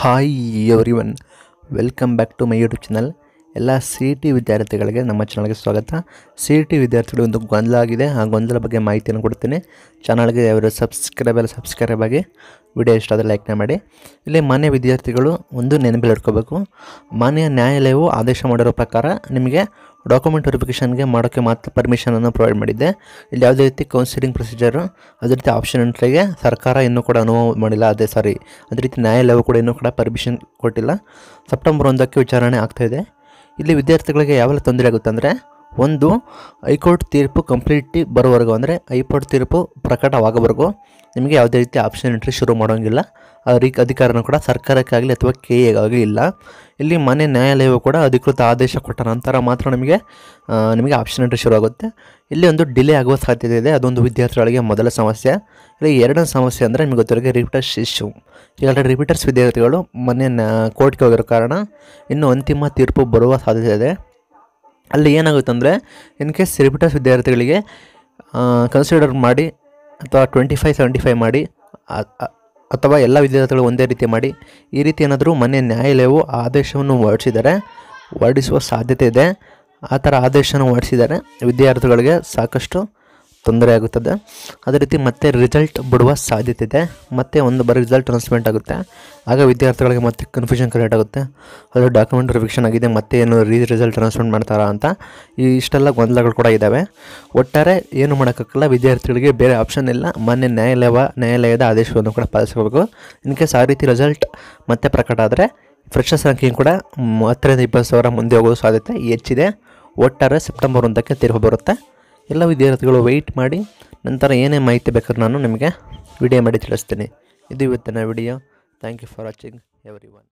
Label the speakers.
Speaker 1: hi everyone welcome back to my YouTube channel ಎಲ್ಲ C T ವಿದ್ಯಾರ್ಥಿಗಳಿಗೆ ನಮ್ಮ ಚಾನಲ್ಗೆ ಸ್ವಾಗತ ಸಿ ಟಿ ವಿದ್ಯಾರ್ಥಿಗಳು ಒಂದು ಗೊಂದಲ ಆಗಿದೆ ಆ ಗೊಂದಲ ಬಗ್ಗೆ ಮಾಹಿತಿಯನ್ನು ಕೊಡ್ತೀನಿ ಚಾನಲ್ಗೆ ಅವರು ಸಬ್ಸ್ಕ್ರೈಬ್ ಎಲ್ಲ ಸಬ್ಸ್ಕ್ರೈಬ್ ಆಗಿ ವಿಡಿಯೋ ಇಷ್ಟ ಆದರೆ ಲೈಕ್ನ ಮಾಡಿ ಇಲ್ಲಿ ಮಾನ್ಯ ವಿದ್ಯಾರ್ಥಿಗಳು ಒಂದು ನೆನಪಲ್ಲಿ ಇಟ್ಕೋಬೇಕು ಮಾನ್ಯ ನ್ಯಾಯಾಲಯವು ಆದೇಶ ಮಾಡಿರೋ ಪ್ರಕಾರ ನಿಮಗೆ ಡಾಕ್ಯುಮೆಂಟ್ ವೆರಿಫಿಕೇಷನ್ಗೆ ಮಾಡೋಕ್ಕೆ ಮಾತ್ರ ಪರ್ಮಿಷನನ್ನು ಪ್ರೊವೈಡ್ ಮಾಡಿದ್ದೆ ಇಲ್ಲಿ ಯಾವುದೇ ರೀತಿ ಕೌನ್ಸಿಲಿಂಗ್ ಪ್ರೊಸೀಜರು ಅದೇ ರೀತಿ ಆಪ್ಷನ್ ಎಂಟ್ರಿಗೆ ಸರ್ಕಾರ ಇನ್ನೂ ಕೂಡ ಅನುಭವ ಮಾಡಿಲ್ಲ ಅದೇ ಸಾರಿ ಅದೇ ರೀತಿ ನ್ಯಾಯಾಲಯವು ಕೂಡ ಇನ್ನೂ ಕೂಡ ಪರ್ಮಿಷನ್ ಕೊಟ್ಟಿಲ್ಲ ಸೆಪ್ಟೆಂಬರ್ ಒಂದಕ್ಕೆ ವಿಚಾರಣೆ ಆಗ್ತಾಯಿದೆ ಇಲ್ಲಿ ವಿದ್ಯಾರ್ಥಿಗಳಿಗೆ ಯಾವೆಲ್ಲ ತೊಂದರೆ ಆಗುತ್ತೆ ಅಂದರೆ ಒಂದು ಹೈಕೋರ್ಟ್ ತೀರ್ಪು ಕಂಪ್ಲೀಟಿ ಬರೋವರೆಗೂ ಅಂದರೆ ಹೈಕೋರ್ಟ್ ತೀರ್ಪು ಪ್ರಕಟವಾಗೋವರೆಗೂ ನಿಮಗೆ ಯಾವುದೇ ರೀತಿ ಆಪ್ಷನ್ ಎಂಟ್ರಿ ಶುರು ಮಾಡೋಂಗಿಲ್ಲ ಆ ರೀ ಅಧಿಕಾರನೂ ಕೂಡ ಸರ್ಕಾರಕ್ಕಾಗಲಿ ಅಥವಾ ಕೆ ಎಗಾಗಲಿ ಇಲ್ಲ ಇಲ್ಲಿ ಮನೆ ನ್ಯಾಯಾಲಯವು ಕೂಡ ಅಧಿಕೃತ ಆದೇಶ ಕೊಟ್ಟ ನಂತರ ಮಾತ್ರ ನಿಮಗೆ ಆ, ನಿಮಗೆ ಆಪ್ಷನ್ ಎಂಟ್ರಿ ಶುರು ಆಗುತ್ತೆ ಇಲ್ಲಿ ಒಂದು ಡಿಲೇ ಆಗುವ ಸಾಧ್ಯತೆ ಇದೆ ಅದೊಂದು ವಿದ್ಯಾರ್ಥಿಗಳಿಗೆ ಮೊದಲ ಸಮಸ್ಯೆ ಇಲ್ಲಿ ಎರಡನೇ ಸಮಸ್ಯೆ ಅಂದರೆ ನಿಮಗೆ ಗೊತ್ತಿರೋಗೆ ರಿಪೀಟರ್ಸ್ ಇಶ್ಯೂ ಈಗ ರಿಪೀಟರ್ಸ್ ವಿದ್ಯಾರ್ಥಿಗಳು ಮೊನ್ನೆ ಕೋರ್ಟ್ಗೆ ಹೋಗಿರೋ ಕಾರಣ ಇನ್ನು ಅಂತಿಮ ತೀರ್ಪು ಬರುವ ಸಾಧ್ಯತೆ ಇದೆ ಅಲ್ಲಿ ಏನಾಗುತ್ತೆ ಅಂದರೆ ಇನ್ ಕೇಸ್ ರಿಪೀಟರ್ಸ್ ವಿದ್ಯಾರ್ಥಿಗಳಿಗೆ ಕನ್ಸಿಡರ್ ಮಾಡಿ ಅಥವಾ ಟ್ವೆಂಟಿ ಫೈವ್ ಸೆವೆಂಟಿ ಫೈವ್ ಮಾಡಿ ಅ- ಅ- ಅಥವಾ ಎಲ್ಲ ವಿದ್ಯಾರ್ಥಿಗಳು ಒಂದೇ ರೀತಿ ಮಾಡಿ ಈ ರೀತಿ ಏನಾದರೂ ಮೊನ್ನೆ ನ್ಯಾಯಾಲಯವು ಆದೇಶವನ್ನು ಹೊರಡಿಸಿದರೆ ಹೊರಡಿಸುವ ಸಾಧ್ಯತೆ ಇದೆ ಆ ಥರ ಆದೇಶನ ಹೊರಡಿಸಿದರೆ ವಿದ್ಯಾರ್ಥಿಗಳಿಗೆ ಸಾಕಷ್ಟು ತೊಂದರೆ ಆಗುತ್ತದೆ ಅದೇ ರೀತಿ ಮತ್ತೆ ರಿಸಲ್ಟ್ ಬಿಡುವ ಸಾಧ್ಯತೆ ಇದೆ ಮತ್ತೆ ಒಂದು ಬರೀ ರಿಸಲ್ಟ್ ಅನೌನ್ಸ್ಮೆಂಟ್ ಆಗುತ್ತೆ ಆಗ ವಿದ್ಯಾರ್ಥಿಗಳಿಗೆ ಮತ್ತೆ ಕನ್ಫ್ಯೂಷನ್ ಕ್ರಿಯೇಟ್ ಆಗುತ್ತೆ ಅದು ಡಾಕ್ಯುಮೆಂಟ್ ರಿವಿಕ್ಷನ್ ಆಗಿದೆ ಮತ್ತೆ ಏನು ರೀ ರಿಸಲ್ಟ್ ಅನೌನ್ಸ್ಮೆಂಟ್ ಮಾಡ್ತಾರಾ ಅಂತ ಈ ಇಷ್ಟೆಲ್ಲ ಗೊಂದಲಗಳು ಕೂಡ ಇದ್ದಾವೆ ಒಟ್ಟಾರೆ ಏನು ಮಾಡೋಕ್ಕಾಗಲ್ಲ ವಿದ್ಯಾರ್ಥಿಗಳಿಗೆ ಬೇರೆ ಆಪ್ಷನ್ ಇಲ್ಲ ಮಾನ್ಯ ನ್ಯಾಯಾಲಯ ನ್ಯಾಯಾಲಯದ ಆದೇಶವನ್ನು ಕೂಡ ಪಾಲಿಸಬೇಕು ಇನ್ ಕೇಸ್ ಆ ರೀತಿ ರಿಸಲ್ಟ್ ಮತ್ತೆ ಪ್ರಕಟ ಆದರೆ ಫ್ರೆಶರ್ಸ್ ರ್ಯಾಂಕಿಂಗ್ ಕೂಡ ಮ್, ಹತ್ತರಿಂದ ಇಪ್ಪತ್ತು ಸಾವಿರ ಮುಂದೆ ಹೋಗೋ ಸಾಧ್ಯತೆ ಹೆಚ್ಚಿದೆ ಒಟ್ಟಾರೆ ಸೆಪ್ಟೆಂಬರ್ ಒಂದಕ್ಕೆ ತೀರ್ಪು ಬರುತ್ತೆ ಎಲ್ಲ ವಿದ್ಯಾರ್ಥಿಗಳು ವೆಯ್ಟ್ ಮಾಡಿ ನಂತರ ಏನೇ ಮಾಹಿತಿ ಬೇಕಾದ್ರೂ ನಾನು ನಿಮಗೆ ವಿಡಿಯೋ ಮಾಡಿ ತಿಳಿಸ್ತೀನಿ ಇದು ಇವತ್ತಿನ video thank you for watching every one